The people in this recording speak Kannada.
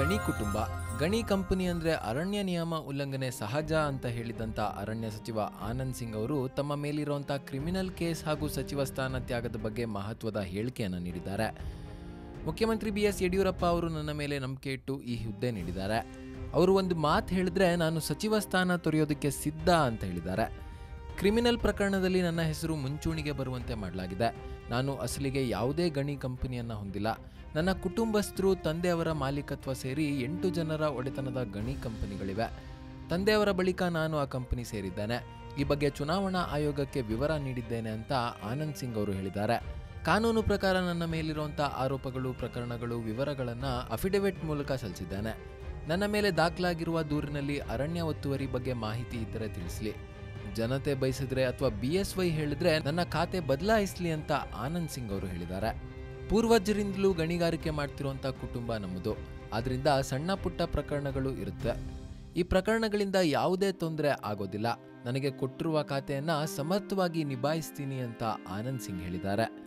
ಗಣಿ ಕುಟುಂಬ ಗಣಿ ಕಂಪನಿ ಅಂದ್ರೆ ಅರಣ್ಯ ನಿಯಮ ಉಲ್ಲಂಘನೆ ಸಹಜ ಅಂತ ಹೇಳಿದಂತ ಅರಣ್ಯ ಸಚಿವ ಆನಂದ್ ಸಿಂಗ್ ಅವರು ತಮ್ಮ ಮೇಲಿರುವಂತ ಕ್ರಿಮಿನಲ್ ಕೇಸ್ ಹಾಗೂ ಸಚಿವ ಸ್ಥಾನ ತ್ಯಾಗದ ಬಗ್ಗೆ ಮಹತ್ವದ ಹೇಳಿಕೆಯನ್ನು ನೀಡಿದ್ದಾರೆ ಮುಖ್ಯಮಂತ್ರಿ ಬಿ ಎಸ್ ಯಡಿಯೂರಪ್ಪ ಅವರು ನನ್ನ ಮೇಲೆ ನಂಬಿಕೆ ಇಟ್ಟು ಈ ಹುದ್ದೆ ನೀಡಿದ್ದಾರೆ ಅವರು ಒಂದು ಮಾತು ಹೇಳಿದ್ರೆ ನಾನು ಸಚಿವ ಸ್ಥಾನ ತೊರೆಯೋದಕ್ಕೆ ಸಿದ್ಧ ಅಂತ ಹೇಳಿದ್ದಾರೆ ಕ್ರಿಮಿನಲ್ ಪ್ರಕರಣದಲ್ಲಿ ನನ್ನ ಹೆಸರು ಮುಂಚೂಣಿಗೆ ಬರುವಂತೆ ಮಾಡಲಾಗಿದೆ ನಾನು ಅಸಲಿಗೆ ಯಾವುದೇ ಗಣಿ ಕಂಪನಿಯನ್ನ ಹೊಂದಿಲ್ಲ ನನ್ನ ಕುಟುಂಬಸ್ಥರು ತಂದೆಯವರ ಮಾಲೀಕತ್ವ ಸೇರಿ ಎಂಟು ಜನರ ಒಡೆತನದ ಗಣಿ ಕಂಪನಿಗಳಿವೆ ತಂದೆಯವರ ಬಳಿಕ ನಾನು ಆ ಕಂಪನಿ ಸೇರಿದ್ದೇನೆ ಈ ಬಗ್ಗೆ ಚುನಾವಣಾ ಆಯೋಗಕ್ಕೆ ವಿವರ ನೀಡಿದ್ದೇನೆ ಅಂತ ಆನಂದ್ ಸಿಂಗ್ ಅವರು ಹೇಳಿದ್ದಾರೆ ಕಾನೂನು ಪ್ರಕಾರ ನನ್ನ ಮೇಲಿರುವಂಥ ಆರೋಪಗಳು ಪ್ರಕರಣಗಳು ವಿವರಗಳನ್ನು ಅಫಿಡವಿಟ್ ಮೂಲಕ ಸಲ್ಲಿಸಿದ್ದೇನೆ ನನ್ನ ಮೇಲೆ ದಾಖಲಾಗಿರುವ ದೂರಿನಲ್ಲಿ ಅರಣ್ಯ ಒತ್ತುವರಿ ಬಗ್ಗೆ ಮಾಹಿತಿ ಇದ್ದರೆ ತಿಳಿಸಲಿ ಜನತೆ ಬಯಸಿದ್ರೆ ಅಥವಾ ಬಿ ಎಸ್ ವೈ ಹೇಳಿದ್ರೆ ನನ್ನ ಖಾತೆ ಬದಲಾಯಿಸಲಿ ಅಂತ ಆನಂದ್ ಸಿಂಗ್ ಅವರು ಹೇಳಿದ್ದಾರೆ ಪೂರ್ವಜರಿಂದಲೂ ಗಣಿಗಾರಿಕೆ ಮಾಡ್ತಿರುವಂಥ ಕುಟುಂಬ ನಮ್ಮದು ಆದ್ರಿಂದ ಸಣ್ಣ ಪುಟ್ಟ ಪ್ರಕರಣಗಳು ಇರುತ್ತೆ ಈ ಪ್ರಕರಣಗಳಿಂದ ಯಾವುದೇ ತೊಂದರೆ ಆಗೋದಿಲ್ಲ ನನಗೆ ಕೊಟ್ಟಿರುವ ಖಾತೆಯನ್ನ ಸಮರ್ಥವಾಗಿ ನಿಭಾಯಿಸ್ತೀನಿ ಅಂತ ಆನಂದ್ ಸಿಂಗ್ ಹೇಳಿದ್ದಾರೆ